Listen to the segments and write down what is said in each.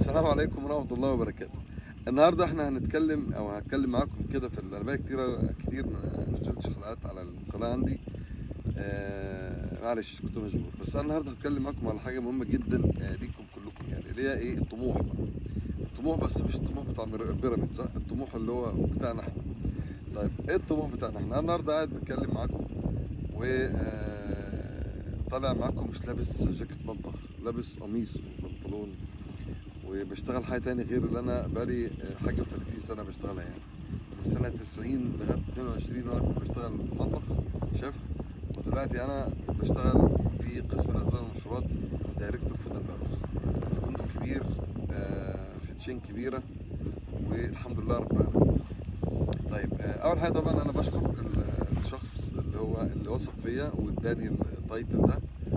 السلام عليكم ورحمة الله وبركاته. النهارده احنا هنتكلم او هتكلم معاكم كده في انا بقالي كتير كتير ما نزلتش حلقات على القناة عندي. آه معلش كنت مشغول بس انا النهارده هتكلم معاكم على حاجة مهمة جدا آه ليكم كلكم يعني اللي هي ايه الطموح بقى. الطموح بس مش الطموح بتاع البيراميد صح؟ الطموح اللي هو بتاعنا احنا. طيب ايه الطموح بتاعنا احنا؟ انا النهارده قاعد بتكلم معاكم و آه، طالع معاكم مش لابس جاكيت مطبخ لابس قميص وبنطلون وبشتغل حاجه تاني غير اللي انا بقالي آه، حاجه و30 سنه بشتغلها يعني من سنه 90 لغايه 22 وانا كنت بشتغل في المطبخ شيف ودلوقتي انا بشتغل في قسم الاغذيه والمشروبات دايركتور فود اند في فندق كبير آه، في تشين كبيره والحمد لله رب العالمين طيب آه، اول حاجه طبعا انا بشكر ال- الشخص اللي هو اللي وثق فيا واداني التايتل ده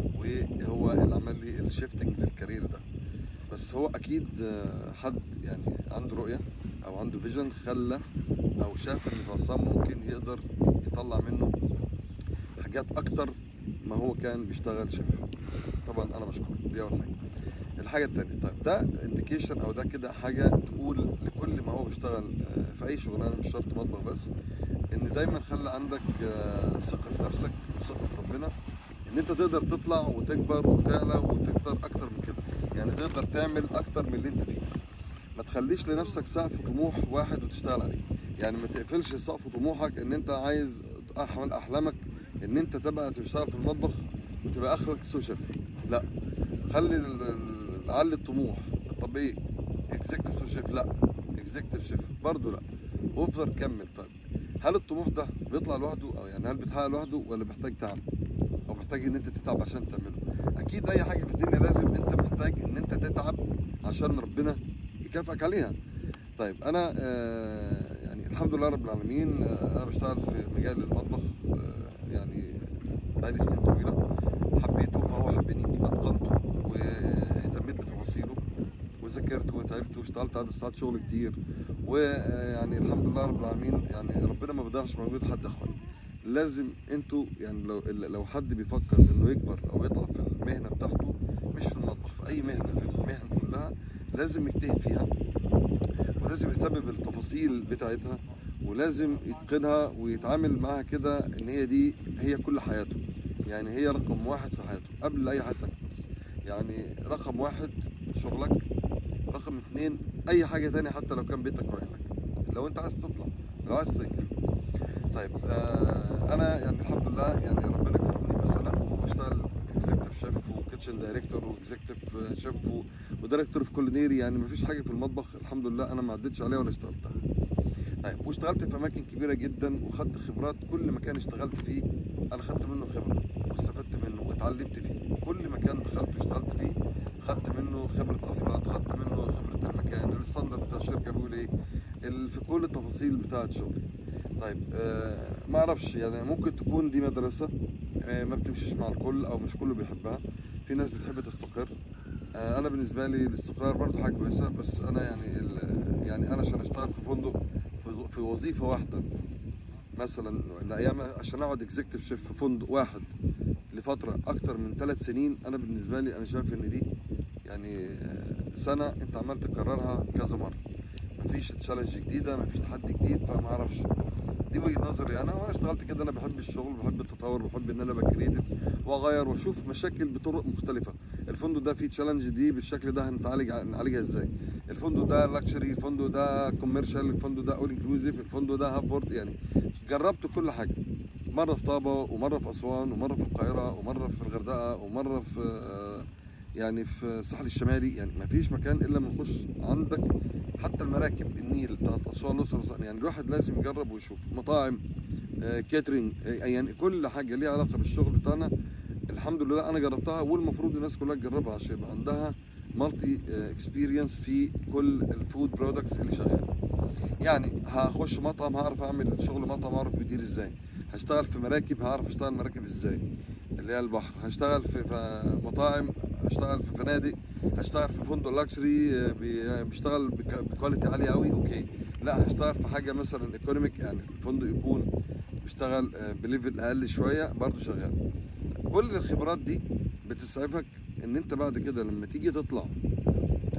وهو اللي عمل لي الشيفتنج للكارير ده بس هو اكيد آه، حد يعني عنده رؤيه او عنده فيجن خلى او شاف ان عصام ممكن يقدر يطلع منه حاجات اكتر ما هو كان بيشتغل شيف طبعا انا بشكره دي اول حاجه الحاجه الثانيه طيب ده انديكيشن او ده كده حاجه تقول لكل ما هو بيشتغل آه، في اي شغلانه مش شرط مطبخ بس ان دايما خلي عندك آه، ثقه في نفسك وثقه في ربنا ان انت تقدر تطلع وتكبر وتعلى وتقدر اكتر من كده يعني تقدر تعمل اكتر من اللي انت فيه ما تخليش لنفسك سقف طموح واحد وتشتغل عليه يعني ما تقفلش سقف طموحك ان انت عايز احمل احلامك ان انت تبقى تشتغل في المطبخ وتبقى اخرك سو شيف لا خلي ال- ال- علي الطموح طب ايه اكزيكتيف سو شيف لا اكزيكتيف شيف برضه لا وافضل كمل طيب هل الطموح ده بيطلع لوحده او يعني هل بيتحقق لوحده ولا محتاج تعب او محتاج ان انت تتعب عشان تعمله اكيد اي حاجه في الدنيا لازم انت محتاج ان انت تتعب عشان ربنا يكافئك عليها طيب انا آه يعني الحمد لله رب العالمين آه انا بشتغل في مجال المطبخ آه يعني بقالي سنين طويله حبيته فهو حبني اتقنته واهتميت بتفاصيله وذاكرت وتعبت واشتغلت عدد ساعات شغل كتير ويعني الحمد لله رب العالمين يعني ربنا ما بيضيعش مجهود حد يا اخواني لازم انتوا يعني لو لو حد بيفكر انه يكبر او يطلع في المهنه بتاعته مش في المطبخ في اي مهنه في المهن كلها لازم يجتهد فيها ولازم يهتم بالتفاصيل بتاعتها ولازم يتقنها ويتعامل معاها كده ان هي دي هي كل حياته يعني هي رقم واحد في حياته قبل اي حاجه تانية خالص. يعني رقم واحد شغلك رقم اتنين اي حاجه تانية حتى لو كان بيتك وعيالك لو انت عايز تطلع لو عايز تنجح طيب آه انا يعني الحمد لله يعني ربنا كرمني مثلا وبشتغل اكزيكتيف شيف وكيتشن دايركتور واكزيكتيف شيف ودايركتور في كولينيري يعني مفيش حاجه في المطبخ الحمد لله انا ما عدتش عليها ولا اشتغلتها طيب واشتغلت في اماكن كبيره جدا وخدت خبرات كل مكان اشتغلت فيه انا خدت منه خبره واستفدت منه واتعلمت فيه كل مكان دخلت واشتغلت فيه خدت منه خبره افراد خدت منه خبره المكان الستاندرد بتاع الشركه بيقول ايه ال- في كل التفاصيل بتاعه شغلي طيب آه ما اعرفش يعني ممكن تكون دي مدرسه آه ما بتمشيش مع الكل او مش كله بيحبها في ناس بتحب تستقر آه انا بالنسبه لي الاستقرار برضو حاجه كويسه بس انا يعني ال- يعني انا عشان اشتغل في فندق في- في وظيفه واحده مثلا الايام عشان اقعد اكزيكتيف شيف في فندق واحد لفتره اكتر من ثلاث سنين انا بالنسبه لي انا شايف ان دي يعني آه، سنه انت عمال تكررها كذا مره مفيش تشالنج جديده مفيش تحدي جديد فما اعرفش دي وجهه نظري انا وانا اشتغلت كده انا بحب الشغل بحب التطور بحب ان انا ابقى كريتيف واغير واشوف مشاكل بطرق مختلفه الفندق ده فيه تشالنج دي بالشكل ده هنتعالج نعالجها ازاي الفندق ده لاكشري الفندق ده كوميرشال الفندق ده اول انكلوزيف الفندق ده هاب بورد يعني جربت كل حاجه مره في طابه ومره في اسوان ومره في القاهره ومره في الغردقه ومره في آه، يعني في الساحل الشمالي يعني ما فيش مكان الا لما نخش عندك حتى المراكب النيل بتاعت اسوان الاقصر وأسوان، يعني الواحد لازم يجرب ويشوف مطاعم آه، كاترينج آه، يعني كل حاجه ليها علاقه بالشغل بتاعنا الحمد لله انا جربتها والمفروض الناس كلها تجربها عشان يبقى عندها مالتي اكسبيرينس في كل الفود برودكتس اللي شغاله يعني هخش مطعم هعرف اعمل شغل مطعم هعرف بيدير ازاي هشتغل في مراكب هعرف اشتغل مراكب ازاي اللي هي البحر هشتغل في في مطاعم هشتغل في فنادق هشتغل في فندق لاكشري بيشتغل بك- بكواليتي عاليه قوي اوكي لا هشتغل في حاجه مثلا ايكونوميك يعني الفندق يكون بيشتغل آه، بليفل اقل شويه برضه شغال كل الخبرات دي بتسعفك ان انت بعد كده لما تيجي تطلع تبقى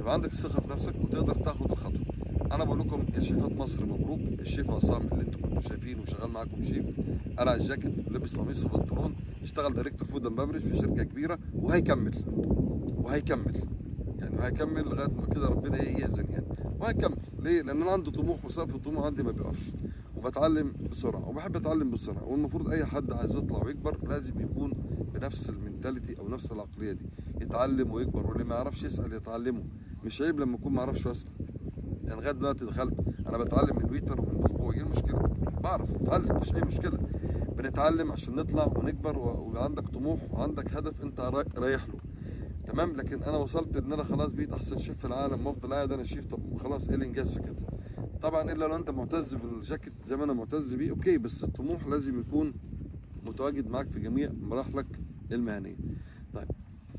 ويبقى عندك الثقه في نفسك وتقدر تاخد الخطوه انا بقول لكم يا شيفات مصر مبروك الشيف عصام اللي انتم كنتوا شايفينه وشغال معاكم شيف قلع الجاكيت لبس قميص وبنطلون اشتغل دايركتور فود اند بافريج في شركه كبيره وهيكمل وهيكمل يعني وهيكمل لغايه ما كده ربنا ايه يأذن يعني وهيكمل ليه؟ لان انا عندي طموح وسقف الطموح عندي ما بيقفش وبتعلم بسرعه وبحب اتعلم بسرعه والمفروض اي حد عايز يطلع ويكبر لازم يكون بنفس المنتاليتي او نفس العقليه دي يتعلم ويكبر واللي ما يعرفش يسال يتعلمه مش عيب لما اكون ما اعرفش واسال يعني لغايه دلوقتي دخلت انا بتعلم من ويتر ومن مسبوع ايه المشكله؟ بعرف اتعلم مفيش اي مشكله بنتعلم عشان نطلع ونكبر و- ويبقى عندك طموح وعندك هدف انت راي- رايح له تمام لكن انا وصلت ان انا خلاص بقيت احسن شيف في العالم وافضل قاعد انا شيف طب خلاص ايه الانجاز في كده طبعا الا لو انت معتز بالجاكيت زي ما انا معتز بيه اوكي بس الطموح لازم يكون متواجد معاك في جميع مراحلك المهنيه طيب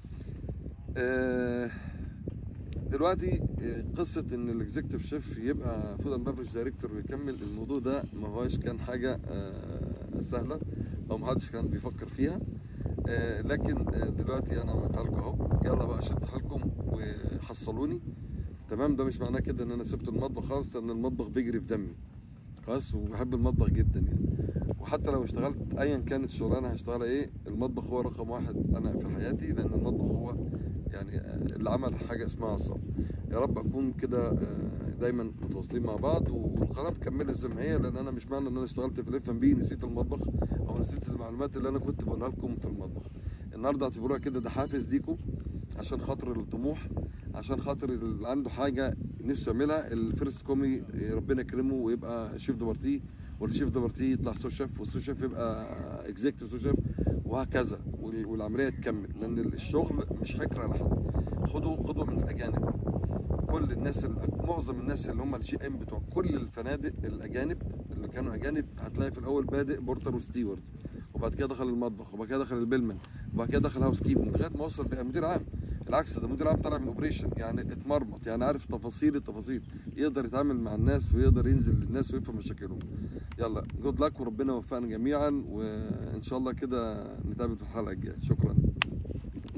آه دلوقتي آه، قصه ان الاكزيكتيف شيف يبقى فود اند بافرج دايركتور ويكمل الموضوع ده ما هوش كان حاجه آه سهله او ما حدش كان بيفكر فيها آه، لكن آه، دلوقتي انا عملتها لكم اهو يلا بقى شدها لكم وحصلوني تمام ده مش معناه كده ان انا سبت المطبخ خالص لان المطبخ بيجري في دمي خلاص وبحب المطبخ جدا يعني وحتى لو اشتغلت ايا كانت الشغلانه هشتغلها ايه المطبخ هو رقم واحد انا في حياتي لان المطبخ هو يعني آه، اللي عمل حاجه اسمها عصام يا رب اكون كده آه، دايما متواصلين مع بعض والقناه مكمله زي ما هي لان انا مش معنى ان انا اشتغلت في الاف ام بي نسيت المطبخ او نسيت المعلومات اللي انا كنت بقولها لكم في المطبخ النهارده اعتبروها كده ده حافز ليكم عشان خاطر الطموح عشان خاطر اللي عنده حاجه نفسه يعملها الفيرست كومي ربنا يكرمه ويبقى شيف دوبارتي والشيف دوبارتي يطلع سو شيف والسو شيف يبقى اكزيكتيف سو شيف وهكذا وال- والعمليه تكمل لان الشغل مش حكر على حد خدوا قدوه من الاجانب كل الناس ال- معظم الناس اللي هم الجي ام بتوع كل الفنادق الاجانب اللي كانوا اجانب هتلاقي في الاول بادئ بورتر وستيورد وبعد كده دخل المطبخ وبعد كده دخل البيلمان وبعد كده دخل هاوس كيبنج لغايه ما وصل بقى مدير عام العكس ده مدير عام طالع من اوبريشن يعني اتمرمط يعني عارف تفاصيل التفاصيل يقدر يتعامل مع الناس ويقدر ينزل للناس ويفهم مشاكلهم يلا جود لك وربنا يوفقنا جميعا وان شاء الله كده نتقابل في الحلقه الجايه شكرا